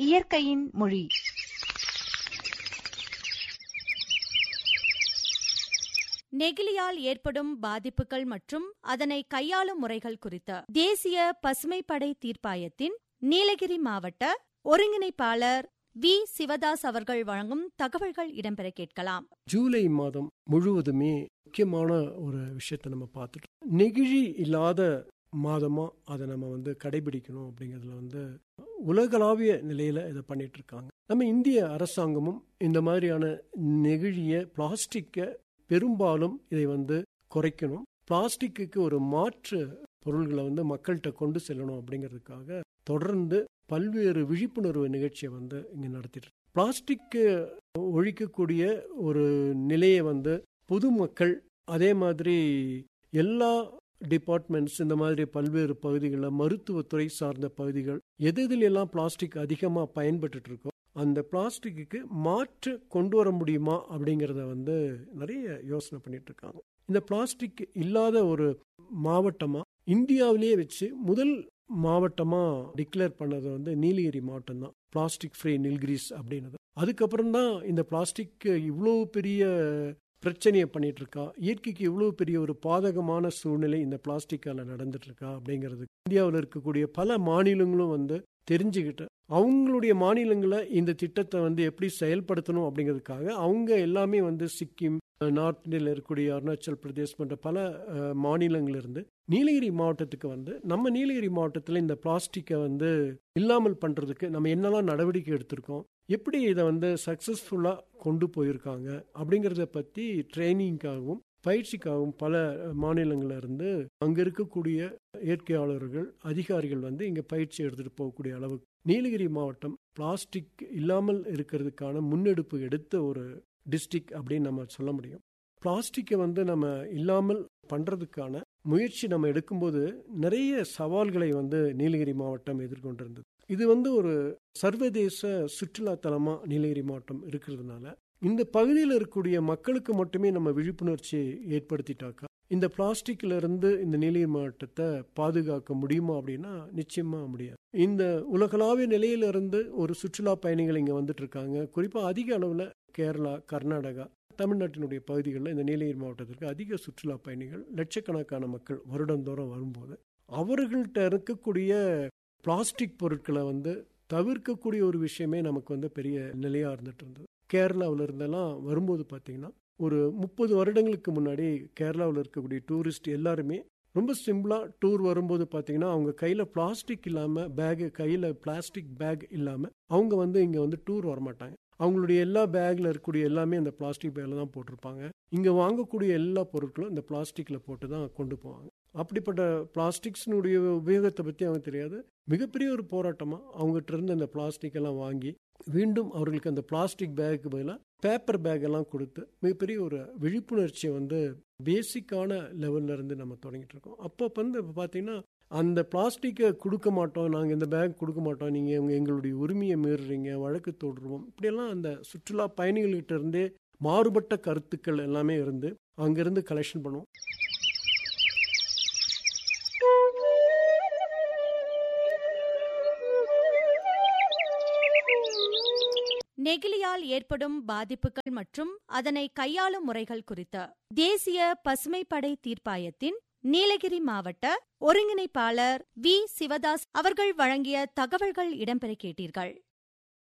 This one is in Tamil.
இயற்கையின் மொழி நெகிழியால் ஏற்படும் பாதிப்புகள் மற்றும் அதனை கையாளும் முறைகள் குறித்த தேசிய பசுமைப்படை தீர்ப்பாயத்தின் நீலகிரி மாவட்ட ஒருங்கிணைப்பாளர் வி சிவதாஸ் அவர்கள் வழங்கும் தகவல்கள் இடம்பெற கேட்கலாம் ஜூலை மாதம் முழுவதுமே முக்கியமான ஒரு விஷயத்தை நம்ம பார்த்துட்டோம் நெகிழி இல்லாத மாதமா அதை நம்ம வந்து கடைபிடிக்கணும் அப்படிங்கிறதுல வந்து உலகளாவிய நிலையில இதை பண்ணிட்டு இருக்காங்க நம்ம இந்திய அரசாங்கமும் இந்த மாதிரியான நெகிழிய பிளாஸ்டிக்கை பெரும்பாலும் இதை வந்து குறைக்கணும் பிளாஸ்டிக்கு ஒரு மாற்று பொருள்களை வந்து மக்கள்கிட்ட கொண்டு செல்லணும் அப்படிங்கிறதுக்காக தொடர்ந்து பல்வேறு விழிப்புணர்வு நிகழ்ச்சியை வந்து இங்க நடத்திட்டு பிளாஸ்டிக் ஒழிக்கக்கூடிய ஒரு நிலையை வந்து பொதுமக்கள் அதே மாதிரி எல்லா டிபார்ட்மெண்ட்ஸ் இந்த மாதிரி பல்வேறு பகுதிகளில் மருத்துவத்துறை சார்ந்த பகுதிகள் எது எல்லாம் பிளாஸ்டிக் அதிகமாக பயன்பட்டு இருக்கோ அந்த பிளாஸ்டிக்கு மாற்று கொண்டு வர முடியுமா அப்படிங்கிறத வந்து நிறைய யோசனை பண்ணிட்டு இருக்காங்க இந்த பிளாஸ்டிக் இல்லாத ஒரு மாவட்டமா இந்தியாவிலேயே வச்சு முதல் மாவட்டமா டிக்ளேர் பண்ணது வந்து நீலகிரி மாவட்டம் தான் பிளாஸ்டிக் ஃப்ரீ நில்கிரிஸ் அப்படின்னது அதுக்கப்புறம் தான் இந்த பிளாஸ்டிக் இவ்வளோ பெரிய பிரச்சனையை பண்ணிட்டு இருக்கா இயற்கைக்கு இவ்வளவு பெரிய ஒரு பாதகமான சூழ்நிலை இந்த பிளாஸ்டிக்கால நடந்துட்டு இருக்கா அப்படிங்கிறது இந்தியாவில் இருக்கக்கூடிய பல மாநிலங்களும் வந்து தெரிஞ்சுக்கிட்டு அவங்களுடைய மாநிலங்களை இந்த திட்டத்தை வந்து எப்படி செயல்படுத்தணும் அப்படிங்கிறதுக்காக அவங்க எல்லாமே வந்து சிக்கிம் நார்த் இந்தியாவில் இருக்கக்கூடிய அருணாச்சல் பிரதேஷ் போன்ற பல மாநிலங்கள் இருந்து நீலகிரி மாவட்டத்துக்கு வந்து நம்ம நீலகிரி மாவட்டத்தில் இந்த பிளாஸ்டிக்கை வந்து இல்லாமல் பண்றதுக்கு நம்ம என்னெல்லாம் நடவடிக்கை எடுத்திருக்கோம் எப்படி இதை வந்து சக்சஸ்ஃபுல்லாக கொண்டு போயிருக்காங்க அப்படிங்கிறத பற்றி ட்ரைனிங்காகவும் பயிற்சிக்காகவும் பல மாநிலங்களில் இருந்து அங்கே இருக்கக்கூடிய இயற்கையாளர்கள் அதிகாரிகள் வந்து இங்கே பயிற்சி எடுத்துகிட்டு போகக்கூடிய அளவுக்கு நீலகிரி மாவட்டம் பிளாஸ்டிக் இல்லாமல் இருக்கிறதுக்கான முன்னெடுப்பு எடுத்த ஒரு டிஸ்ட்ரிக்ட் அப்படின்னு நம்ம சொல்ல முடியும் பிளாஸ்டிக்கை வந்து நம்ம இல்லாமல் பண்ணுறதுக்கான முயற்சி நம்ம எடுக்கும்போது நிறைய சவால்களை வந்து நீலகிரி மாவட்டம் எதிர்கொண்டிருந்தது இது வந்து ஒரு சர்வதேச சுற்றுலா தலமா நீலகிரி மாவட்டம் இருக்கிறதுனால இந்த பகுதியில் இருக்கக்கூடிய மக்களுக்கு மட்டுமே நம்ம விழிப்புணர்ச்சியை ஏற்படுத்திட்டாக்கா இந்த பிளாஸ்டிக்ல இருந்து இந்த நீலகிரி மாவட்டத்தை பாதுகாக்க முடியுமா அப்படின்னா நிச்சயமா முடியாது இந்த உலகளாவிய நிலையிலிருந்து ஒரு சுற்றுலா பயணிகள் இங்க வந்துட்டு இருக்காங்க குறிப்பா அதிக அளவுல கேரளா கர்நாடகா தமிழ்நாட்டினுடைய பகுதிகளில் இந்த நீலகிரி மாவட்டத்திற்கு அதிக சுற்றுலா பயணிகள் லட்சக்கணக்கான மக்கள் வருடந்தோறும் வரும்போது அவர்கள்ட்ட இருக்கக்கூடிய பிளாஸ்டிக் பொருட்களை வந்து தவிர்க்கக்கூடிய ஒரு விஷயமே நமக்கு வந்து பெரிய நிலையா இருந்துட்டு இருந்தது கேரளாவில் இருந்தெல்லாம் வரும்போது பார்த்தீங்கன்னா ஒரு முப்பது வருடங்களுக்கு முன்னாடி கேரளாவில் இருக்கக்கூடிய டூரிஸ்ட் எல்லாருமே ரொம்ப சிம்பிளாக டூர் வரும்போது பார்த்தீங்கன்னா அவங்க கையில் பிளாஸ்டிக் இல்லாமல் பேகு கையில் பிளாஸ்டிக் பேக் இல்லாமல் அவங்க வந்து இங்கே வந்து டூர் வரமாட்டாங்க அவங்களுடைய எல்லா பேக்கில் இருக்கக்கூடிய எல்லாமே அந்த பிளாஸ்டிக் பேக்கில் தான் போட்டிருப்பாங்க இங்கே வாங்கக்கூடிய எல்லா பொருட்களும் இந்த பிளாஸ்டிக்கில் போட்டு தான் கொண்டு போவாங்க அப்படிப்பட்ட பிளாஸ்டிக்ஸினுடைய உபயோகத்தை பற்றி அவங்க தெரியாது மிகப்பெரிய ஒரு போராட்டமாக அவங்ககிட்ட இருந்து அந்த பிளாஸ்டிக் எல்லாம் வாங்கி மீண்டும் அவர்களுக்கு அந்த பிளாஸ்டிக் பேக்கு பதிலாக பேப்பர் பேக் எல்லாம் கொடுத்து மிகப்பெரிய ஒரு விழிப்புணர்ச்சியை வந்து பேசிக்கான லெவல்ல இருந்து நம்ம தொடங்கிட்டு இருக்கோம் அப்போ வந்து பார்த்தீங்கன்னா அந்த பிளாஸ்டிக்கை கொடுக்க மாட்டோம் நாங்கள் இந்த பேக் கொடுக்க மாட்டோம் நீங்கள் எங்களுடைய உரிமையை மீறுறீங்க வழக்கு தொடருவோம் இப்படியெல்லாம் அந்த சுற்றுலா பயணிகள்கிட்ட இருந்தே மாறுபட்ட கருத்துக்கள் எல்லாமே இருந்து அங்கிருந்து கலெக்ஷன் பண்ணுவோம் நெகிழியால் ஏற்படும் பாதிப்புகள் மற்றும் அதனை கையாளும் முறைகள் குறித்த தேசிய பசுமைப்படை தீர்ப்பாயத்தின் நீலகிரி மாவட்ட ஒருங்கிணைப்பாளர் வி சிவதாஸ் அவர்கள் வழங்கிய தகவல்கள் இடம்பெற கேட்டீர்கள்